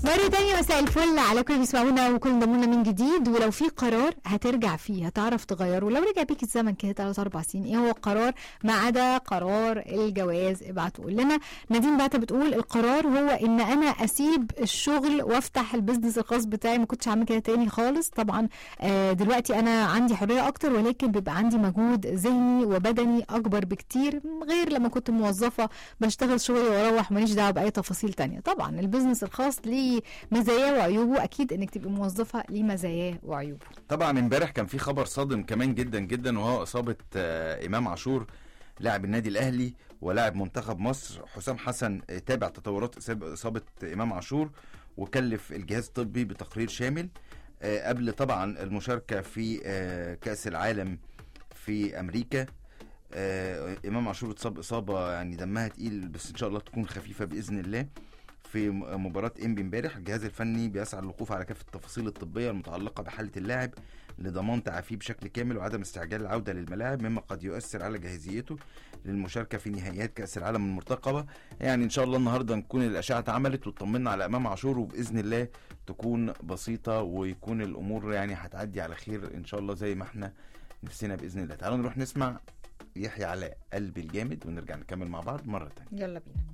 مرة تانية مساء الفل على كل اللي بيسمعونا وكل انضمونا من جديد ولو في قرار هترجع فيه هتعرف تغيره لو رجع بيك الزمن كده 3 4 سنين ايه هو القرار ما عدا قرار الجواز ابعتوا قول لنا نادين بعتة بتقول القرار هو ان انا اسيب الشغل وافتح البيزنس الخاص بتاعي ما كنتش عامل كده تاني خالص طبعا آه، دلوقتي انا عندي حرية اكتر ولكن بيبقى عندي مجهود ذهني وبدني اكبر بكتير غير لما كنت موظفة بشتغل شغلي واروح ماليش دعوة باي تفاصيل تانية طبعا البيزنس الخاص ليه مزاياه وعيوبه اكيد انك تبقي موظفه ليه مزاياه وعيوبه طبعا امبارح كان في خبر صادم كمان جدا جدا وهو اصابه آه، امام عاشور لاعب النادي الاهلي ولاعب منتخب مصر حسام حسن آه، تابع تطورات إصاب- اصابه امام عاشور وكلف الجهاز الطبي بتقرير شامل آه، قبل طبعا المشاركه في آه، كاس العالم في امريكا آه، امام عاشور اتصاب اصابه يعني دمها تقيل بس ان شاء الله تكون خفيفه باذن الله في م- مباراة انبي امبارح الجهاز الفني بيسعى للوقوف على كافة التفاصيل الطبية المتعلقة بحالة اللاعب لضمان تعافيه بشكل كامل وعدم استعجال العودة للملاعب مما قد يؤثر على جاهزيته للمشاركة في نهائيات كأس العالم المرتقبة يعني إن شاء الله النهاردة نكون الأشعة اتعملت وطمنا على إمام عاشور وبإذن الله تكون بسيطة ويكون الأمور يعني هتعدي على خير إن شاء الله زي ما احنا نفسنا بإذن الله تعالوا نروح نسمع يحيى علاء قلبي الجامد ونرجع نكمل مع بعض مرة تانية يلا بينا